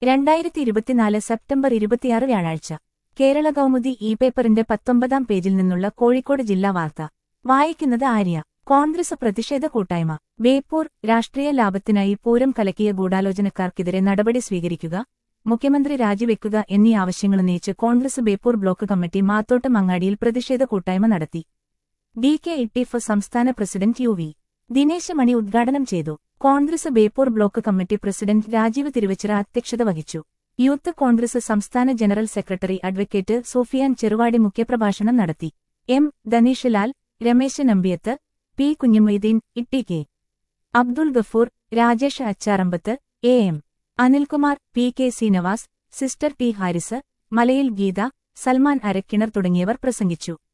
രണ്ടായിരത്തി ഇരുപത്തിനാല് സെപ്റ്റംബർ ഇരുപത്തിയാറ് വ്യാഴാഴ്ച കേരള കൗമുദി ഇ പേപ്പറിന്റെ പത്തൊമ്പതാം പേജിൽ നിന്നുള്ള കോഴിക്കോട് ജില്ലാ വാർത്ത വായിക്കുന്നത് ആര്യ കോൺഗ്രസ് പ്രതിഷേധ കൂട്ടായ്മ ബേപ്പൂർ രാഷ്ട്രീയ ലാഭത്തിനായി പൂരം കലക്കിയ ഗൂഢാലോചനക്കാർക്കെതിരെ നടപടി സ്വീകരിക്കുക മുഖ്യമന്ത്രി രാജിവെക്കുക എന്നീ ആവശ്യങ്ങളുന്നയിച്ച് കോൺഗ്രസ് ബേപ്പൂർ ബ്ലോക്ക് കമ്മിറ്റി മാത്തോട്ടം അങ്ങാടിയിൽ പ്രതിഷേധ കൂട്ടായ്മ നടത്തി ഡി കെ ഇട്ടിഫ് സംസ്ഥാന president U V Dinesh Mani ഉദ്ഘാടനം ചെയ്തു Congress Beypore block committee president Rajeev Thiruvachira അധ്യക്ഷത വഹിച്ചു യൂത്ത് കോൺഗ്രസ് സംസ്ഥാന general secretary advocate Sofiyan Cheruvadi മുഖ്യപ്രഭാഷണം നടത്തി എം ധനീഷ് ലാൽ രമേശ് നമ്പിയത്ത് പി കുഞ്ഞുമൊയ്തീൻ ഇട്ടി K Abdul Gafoor Rajesh Acharambath A M Anilkumar P K C Navas sister T Haris Malayil Geetha Salman Arakkinar തുടങ്ങിയവർ പ്രസംഗിച്ചു